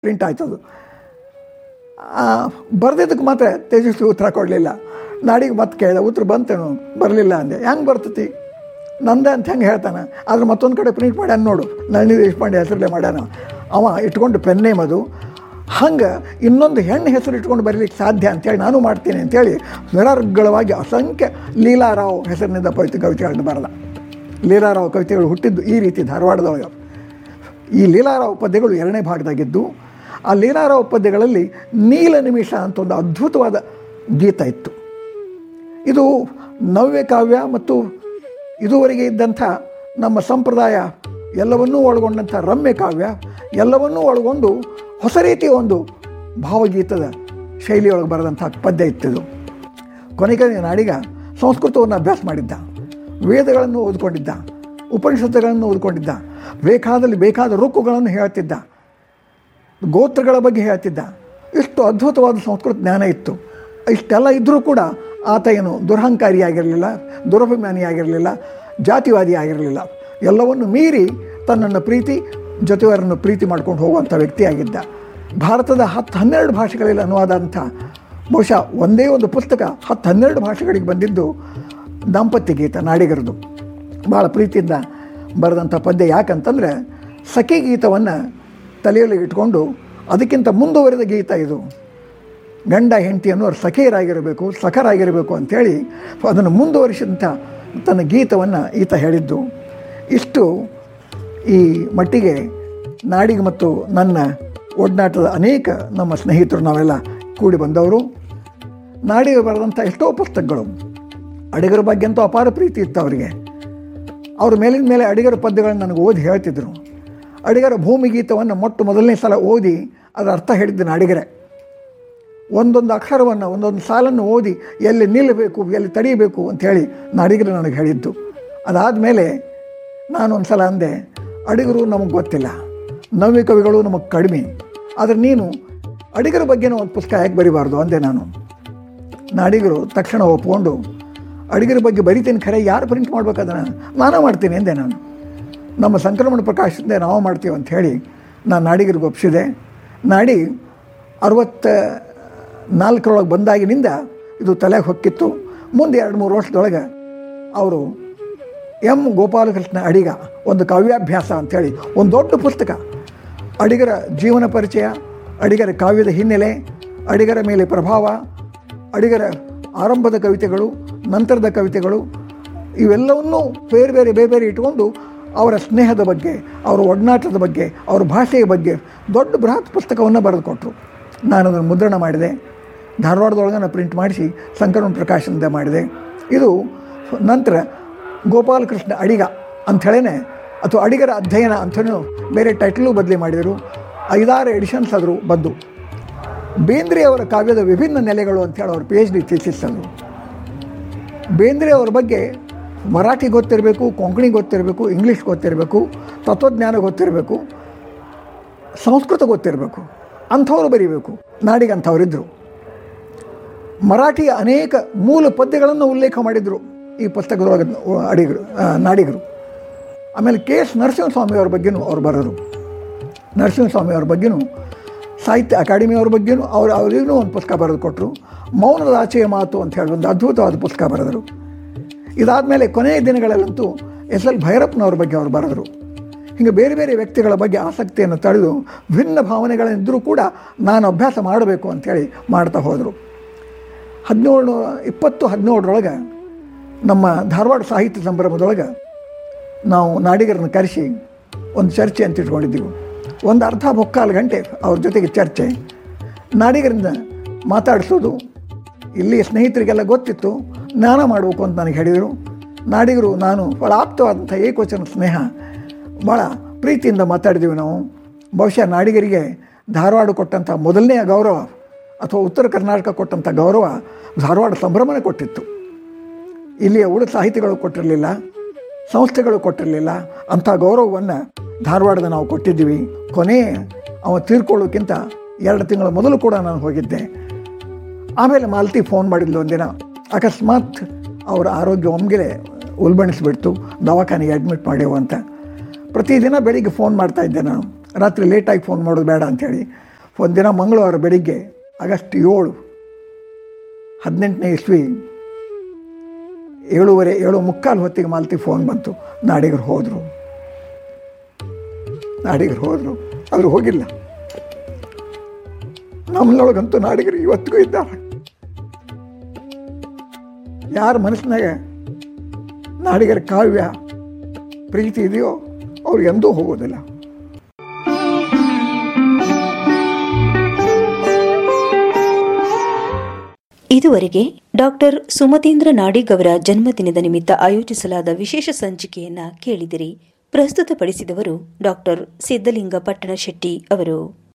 print ಆಯ್ತದು ಬರ್ದಿದ್ದಕ್ಕೆ ಮಾತ್ರ ತೇಜಸ್ವಿ ಉತ್ತರ ಕೊಡಲಿಲ್ಲ ನಾಡಿಗೆ ಮತ್ತೆ ಕೇಳಿದೆ ಉತ್ತರ ಬಂತೇನು ಬರಲಿಲ್ಲ ಅಂದೆ ಹೆಂಗೆ ಬರ್ತತಿ ನಂದೆ ಅಂತ ಹೆಂಗೆ ಹೇಳ್ತಾನೆ ಆದ್ರೆ ಮತ್ತೊಂದು ಕಡೆ ಪ್ರಿಂಟ್ ಮಾಡ್ಯಾನ ನೋಡು ನಳಿನಿ ದೇಶಪಾಂಡೆ ಹೆಸರಲ್ಲೇ ಮಾಡ್ಯಾನ ಅವ ಇಟ್ಕೊಂಡು ಪೆನ್ ನೇಮ್ ಅದು ಹಂಗೆ ಇನ್ನೊಂದು ಹೆಣ್ಣು ಹೆಸರು ಇಟ್ಕೊಂಡು ಬರಲಿಕ್ಕೆ ಸಾಧ್ಯ ಅಂತೇಳಿ ನಾನು ಮಾಡ್ತೀನಿ ಅಂತೇಳಿ ನಿರರ್ಗಳವಾಗಿ ಅಸಂಖ್ಯ ಲೀಲಾರಾವ್ ಹೆಸರಿನಿಂದ ಪವಿತ್ರ ಕವಿತೆಗಳನ್ನು ಬರಲ್ಲ ಲೀಲಾರಾವ್ ಕವಿತೆಗಳು ಹುಟ್ಟಿದ್ದು ಈ ರೀತಿ ಧಾರವಾಡದೊಳಗೆ ಈ ಲೀಲಾರಾವ್ ಪದ್ಯಗಳು ಎರಡನೇ ಭಾಗದಾಗಿದ್ದು ಆ ಲೀಲಾರಾವ್ ಪದ್ಯಗಳಲ್ಲಿ ನೀಲ ನಿಮಿಷ ಅಂತ ಒಂದು ಅದ್ಭುತವಾದ ಗೀತ ಇತ್ತು ಇದು ನವ್ಯ ಕಾವ್ಯ ಮತ್ತು ಇದುವರೆಗೆ ಇದ್ದಂಥ ನಮ್ಮ ಸಂಪ್ರದಾಯ ಎಲ್ಲವನ್ನೂ ಒಳಗೊಂಡಂಥ ರಮ್ಯ ಕಾವ್ಯ ಎಲ್ಲವನ್ನೂ ಒಳಗೊಂಡು ಹೊಸ ರೀತಿಯ ಒಂದು ಭಾವಗೀತದ ಶೈಲಿಯೊಳಗೆ ಬರೆದಂಥ ಪದ್ಯ ಇತ್ತಿದು ಕೊನೆಗೆ ನಾಡಿಗ ಸಂಸ್ಕೃತವನ್ನು ಅಭ್ಯಾಸ ಮಾಡಿದ್ದ ವೇದಗಳನ್ನು ಓದ್ಕೊಂಡಿದ್ದ ಉಪನಿಷತ್ತುಗಳನ್ನು ಓದ್ಕೊಂಡಿದ್ದ ಬೇಕಾದಲ್ಲಿ ಬೇಕಾದ ರುಕ್ಕುಗಳನ್ನು ಹೇಳ್ತಿದ್ದ ಗೋತ್ರಗಳ ಬಗ್ಗೆ ಹೇಳ್ತಿದ್ದ ಇಷ್ಟು ಅದ್ಭುತವಾದ ಸಂಸ್ಕೃತ ಜ್ಞಾನ ಇತ್ತು ಇಷ್ಟೆಲ್ಲ ಇದ್ದರೂ ಕೂಡ ಆತ ಏನು ದುರಹಂಕಾರಿಯಾಗಿರಲಿಲ್ಲ ದುರಭಿಮಾನಿಯಾಗಿರಲಿಲ್ಲ ಜಾತಿವಾದಿ ಆಗಿರಲಿಲ್ಲ ಎಲ್ಲವನ್ನು ಮೀರಿ ತನ್ನನ್ನು ಪ್ರೀತಿ ಜೊತೆಯವರನ್ನು ಪ್ರೀತಿ ಮಾಡ್ಕೊಂಡು ಹೋಗುವಂಥ ವ್ಯಕ್ತಿಯಾಗಿದ್ದ ಭಾರತದ ಹತ್ತು ಹನ್ನೆರಡು ಭಾಷೆಗಳಲ್ಲಿ ಅನುವಾದ ಅಂತ ಬಹುಶಃ ಒಂದೇ ಒಂದು ಪುಸ್ತಕ ಹತ್ತು ಹನ್ನೆರಡು ಭಾಷೆಗಳಿಗೆ ಬಂದಿದ್ದು ದಾಂಪತ್ಯ ಗೀತ ನಾಡಿಗರದು ಭಾಳ ಪ್ರೀತಿಯಿಂದ ಬರೆದಂಥ ಪದ್ಯ ಯಾಕಂತಂದರೆ ಸಖಿ ಗೀತವನ್ನು ತಲೆಯಲ್ಲಿ ಇಟ್ಕೊಂಡು ಅದಕ್ಕಿಂತ ಮುಂದುವರೆದ ಗೀತ ಇದು ಗಂಡ ಹೆಂಡತಿಯನ್ನು ಅವ್ರು ಸಖಿಯರಾಗಿರಬೇಕು ಸಖರಾಗಿರಬೇಕು ಅಂಥೇಳಿ ಅದನ್ನು ಮುಂದುವರಿಸಿದಂಥ ತನ್ನ ಗೀತವನ್ನು ಈತ ಹೇಳಿದ್ದು ಇಷ್ಟು ಈ ಮಟ್ಟಿಗೆ ನಾಡಿಗೆ ಮತ್ತು ನನ್ನ ಒಡನಾಟದ ಅನೇಕ ನಮ್ಮ ಸ್ನೇಹಿತರು ನಾವೆಲ್ಲ ಕೂಡಿ ಬಂದವರು ನಾಡಿಗೆ ಬರೆದಂಥ ಎಷ್ಟೋ ಪುಸ್ತಕಗಳು ಅಡಿಗರ ಬಗ್ಗೆ ಅಂತೂ ಅಪಾರ ಪ್ರೀತಿ ಇತ್ತು ಅವರಿಗೆ ಅವ್ರ ಮೇಲಿನ ಮೇಲೆ ಅಡಿಗರ ಪದ್ಯಗಳನ್ನು ನನಗೆ ಓದಿ ಹೇಳ್ತಿದ್ರು ಅಡಿಗರ ಭೂಮಿ ಗೀತವನ್ನು ಮೊಟ್ಟ ಮೊದಲನೇ ಸಲ ಓದಿ ಅದರ ಅರ್ಥ ಹೇಳಿದ್ದೆ ನಾಡಿಗರೇ ಒಂದೊಂದು ಅಕ್ಷರವನ್ನು ಒಂದೊಂದು ಸಾಲನ್ನು ಓದಿ ಎಲ್ಲಿ ನಿಲ್ಲಬೇಕು ಎಲ್ಲಿ ತಡೀಬೇಕು ಅಂಥೇಳಿ ನಾಡಿಗರು ನನಗೆ ಹೇಳಿದ್ದು ಅದಾದಮೇಲೆ ನಾನು ಒಂದು ಸಲ ಅಂದೆ ಅಡಿಗರು ನಮಗೆ ಗೊತ್ತಿಲ್ಲ ನವ್ಯ ಕವಿಗಳು ನಮಗೆ ಕಡಿಮೆ ಆದರೆ ನೀನು ಅಡಿಗರ ಬಗ್ಗೆನೂ ಒಂದು ಪುಸ್ತಕ ಯಾಕೆ ಬರಿಬಾರ್ದು ಅಂದೆ ನಾನು ನಾಡಿಗರು ತಕ್ಷಣ ಒಪ್ಕೊಂಡು ಅಡಿಗರ ಬಗ್ಗೆ ಬರಿತೀನಿ ಖರೆ ಯಾರು ಪ್ರಿಂಟ್ ಮಾಡ್ಬೇಕಾದನ್ನ ನಾನೇ ಮಾಡ್ತೀನಿ ಎಂದೆ ನಾನು ನಮ್ಮ ಸಂಕ್ರಮಣ ಪ್ರಕಾಶದಿಂದ ನಾವು ಮಾಡ್ತೀವಿ ಅಂತ ಹೇಳಿ ನಾನು ನಾಡಿಗರಿಗೆ ಒಪ್ಪಿಸಿದೆ ನಾಡಿ ಅರವತ್ತ ನಾಲ್ಕರೊಳಗೆ ಬಂದಾಗಿನಿಂದ ಇದು ತಲೆಗೆ ಹೊಕ್ಕಿತ್ತು ಮುಂದೆ ಎರಡು ಮೂರು ವರ್ಷದೊಳಗೆ ಅವರು ಎಂ ಗೋಪಾಲಕೃಷ್ಣ ಅಡಿಗ ಒಂದು ಕಾವ್ಯಾಭ್ಯಾಸ ಅಂಥೇಳಿ ಒಂದು ದೊಡ್ಡ ಪುಸ್ತಕ ಅಡಿಗರ ಜೀವನ ಪರಿಚಯ ಅಡಿಗರ ಕಾವ್ಯದ ಹಿನ್ನೆಲೆ ಅಡಿಗರ ಮೇಲೆ ಪ್ರಭಾವ ಅಡಿಗರ ಆರಂಭದ ಕವಿತೆಗಳು ನಂತರದ ಕವಿತೆಗಳು ಇವೆಲ್ಲವನ್ನೂ ಬೇರೆ ಬೇರೆ ಬೇರೆ ಬೇರೆ ಇಟ್ಕೊಂಡು ಅವರ ಸ್ನೇಹದ ಬಗ್ಗೆ ಅವರ ಒಡನಾಟದ ಬಗ್ಗೆ ಅವರ ಭಾಷೆಯ ಬಗ್ಗೆ ದೊಡ್ಡ ಬೃಹತ್ ಪುಸ್ತಕವನ್ನು ಬರೆದು ಕೊಟ್ಟರು ನಾನು ಅದನ್ನು ಮುದ್ರಣ ಮಾಡಿದೆ ಧಾರವಾಡದೊಳಗೆ ನಾನು ಪ್ರಿಂಟ್ ಮಾಡಿಸಿ ಸಂಕರಣ ಪ್ರಕಾಶನದ ಮಾಡಿದೆ ಇದು ನಂತರ ಗೋಪಾಲಕೃಷ್ಣ ಅಡಿಗ ಅಂಥೇಳೇ ಅಥವಾ ಅಡಿಗರ ಅಧ್ಯಯನ ಅಂಥೇಳಿ ಬೇರೆ ಟೈಟಲು ಬದಲಿ ಮಾಡಿದರು ಐದಾರು ಎಡಿಷನ್ಸ್ ಆದರೂ ಬಂದು ಬೇಂದ್ರೆ ಅವರ ಕಾವ್ಯದ ವಿಭಿನ್ನ ನೆಲೆಗಳು ಅಂತೇಳಿ ಅವ್ರ ಪಿ ಎಚ್ ಡಿ ಥೀಸಿಸಲು ಬೇಂದ್ರೆ ಅವ್ರ ಬಗ್ಗೆ ಮರಾಠಿ ಗೊತ್ತಿರಬೇಕು ಕೊಂಕಣಿ ಗೊತ್ತಿರಬೇಕು ಇಂಗ್ಲೀಷ್ ಗೊತ್ತಿರಬೇಕು ತತ್ವಜ್ಞಾನ ಗೊತ್ತಿರಬೇಕು ಸಂಸ್ಕೃತ ಗೊತ್ತಿರಬೇಕು ಅಂಥವ್ರು ಬರೀಬೇಕು ನಾಡಿಗೆ ಅಂಥವರಿದ್ದರು ಮರಾಠಿಯ ಅನೇಕ ಮೂಲ ಪದ್ಯಗಳನ್ನು ಉಲ್ಲೇಖ ಮಾಡಿದರು ಈ ಪುಸ್ತಕದೊಳಗೆ ಅಡಿಗರು ನಾಡಿಗರು ಆಮೇಲೆ ಕೆ ಎಸ್ ನರಸಿಂಹಸ್ವಾಮಿಯವ್ರ ಬಗ್ಗೆನೂ ಅವ್ರು ಬರೋರು ನರಸಿಂಹಸ್ವಾಮಿಯವ್ರ ಬಗ್ಗೆನೂ ಸಾಹಿತ್ಯ ಅಕಾಡೆಮಿಯವ್ರ ಬಗ್ಗೆನೂ ಅವ್ರು ಅವರಿಗೂ ಒಂದು ಪುಸ್ತಕ ಬರೆದು ಕೊಟ್ಟರು ಮೌನದ ಆಚೆಯ ಮಾತು ಅಂತ ಹೇಳಿ ಒಂದು ಅದ್ಭುತವಾದ ಪುಸ್ತಕ ಬರೆದರು ಇದಾದಮೇಲೆ ಕೊನೆಯ ದಿನಗಳಲ್ಲಂತೂ ಎಸ್ ಎಲ್ ಭೈರಪ್ಪನವ್ರ ಬಗ್ಗೆ ಅವರು ಬರೆದರು ಹೀಗೆ ಬೇರೆ ಬೇರೆ ವ್ಯಕ್ತಿಗಳ ಬಗ್ಗೆ ಆಸಕ್ತಿಯನ್ನು ತಳೆದು ಭಿನ್ನ ಭಾವನೆಗಳಿದ್ದರೂ ಕೂಡ ನಾನು ಅಭ್ಯಾಸ ಮಾಡಬೇಕು ಅಂಥೇಳಿ ಮಾಡ್ತಾ ಹೋದರು ಹದಿನೇಳು ಇಪ್ಪತ್ತು ಹದಿನೇಳರೊಳಗೆ ನಮ್ಮ ಧಾರವಾಡ ಸಾಹಿತ್ಯ ಸಂಭ್ರಮದೊಳಗೆ ನಾವು ನಾಡಿಗರನ್ನು ಕರೆಸಿ ಒಂದು ಚರ್ಚೆ ಅಂತ ಇಟ್ಕೊಂಡಿದ್ದೀವಿ ಒಂದು ಅರ್ಧ ಮುಕ್ಕಾಲು ಗಂಟೆ ಅವ್ರ ಜೊತೆಗೆ ಚರ್ಚೆ ನಾಡಿಗರಿಂದ ಮಾತಾಡಿಸೋದು ಇಲ್ಲಿ ಸ್ನೇಹಿತರಿಗೆಲ್ಲ ಗೊತ್ತಿತ್ತು ಜ್ಞಾನ ಮಾಡಬೇಕು ಅಂತ ನನಗೆ ಹೇಳಿದರು ನಾಡಿಗರು ನಾನು ಭಾಳ ಆಪ್ತವಾದಂಥ ಏಕವಚನ ಸ್ನೇಹ ಭಾಳ ಪ್ರೀತಿಯಿಂದ ಮಾತಾಡಿದ್ದೀವಿ ನಾವು ಬಹುಶಃ ನಾಡಿಗರಿಗೆ ಧಾರವಾಡ ಕೊಟ್ಟಂಥ ಮೊದಲನೆಯ ಗೌರವ ಅಥವಾ ಉತ್ತರ ಕರ್ನಾಟಕ ಕೊಟ್ಟಂಥ ಗೌರವ ಧಾರವಾಡ ಸಂಭ್ರಮನೇ ಕೊಟ್ಟಿತ್ತು ಇಲ್ಲಿಯ ಉಳಿದ ಸಾಹಿತಿಗಳು ಕೊಟ್ಟಿರಲಿಲ್ಲ ಸಂಸ್ಥೆಗಳು ಕೊಟ್ಟಿರಲಿಲ್ಲ ಅಂಥ ಗೌರವವನ್ನು ಧಾರವಾಡದ ನಾವು ಕೊಟ್ಟಿದ್ದೀವಿ ಕೊನೆ ಅವ ತೀರ್ಕೊಳ್ಳೋಕ್ಕಿಂತ ಎರಡು ತಿಂಗಳ ಮೊದಲು ಕೂಡ ನಾನು ಹೋಗಿದ್ದೆ ಆಮೇಲೆ ಮಾಲತಿ ಫೋನ್ ಮಾಡಿದ್ಲು ಒಂದಿನ ಅಕಸ್ಮಾತ್ ಅವರ ಆರೋಗ್ಯ ಒಮ್ಮೆಲೆ ಉಲ್ಬಣಿಸ್ಬಿಡ್ತು ದವಾಖಾನೆಗೆ ಅಡ್ಮಿಟ್ ಮಾಡ್ಯವು ಅಂತ ಪ್ರತಿದಿನ ಬೆಳಿಗ್ಗೆ ಫೋನ್ ಮಾಡ್ತಾ ಇದ್ದೆ ನಾನು ರಾತ್ರಿ ಲೇಟಾಗಿ ಫೋನ್ ಮಾಡೋದು ಬೇಡ ಅಂಥೇಳಿ ಒಂದಿನ ಮಂಗಳವಾರ ಬೆಳಿಗ್ಗೆ ಆಗಸ್ಟ್ ಏಳು ಹದಿನೆಂಟನೇ ಇಸ್ವಿ ಏಳುವರೆ ಏಳು ಮುಕ್ಕಾಲು ಹೊತ್ತಿಗೆ ಮಾಲ್ತಿ ಫೋನ್ ಬಂತು ನಾಡಿಗರು ಹೋದರು ನಾಡಿಗರು ಹೋದರು ಅವರು ಹೋಗಿಲ್ಲ ನಮ್ಮನೊಳಗಂತೂ ನಾಡಿಗರು ಇವತ್ತಿಗೂ ಇದ್ದಾರೆ ಯಾರ ಮನಸ್ಸಿನಾಗ ನಾಡಿಗರ ಕಾವ್ಯ ಪ್ರೀತಿ ಇದೆಯೋ ಅವ್ರು ಎಂದೂ ಹೋಗೋದಿಲ್ಲ ಇದುವರೆಗೆ ಡಾಕ್ಟರ್ ಸುಮತೇಂದ್ರ ನಾಡಿಗ್ ಅವರ ಜನ್ಮದಿನದ ನಿಮಿತ್ತ ಆಯೋಜಿಸಲಾದ ವಿಶೇಷ ಸಂಚಿಕೆಯನ್ನ ಕೇಳಿದಿರಿ ಪ್ರಸ್ತುತಪಡಿಸಿದವರು ಡಾಕ್ಟರ್ ಸಿದ್ದಲಿಂಗ ಪಟ್ಟಣ ಶೆಟ್ಟಿ ಅವರು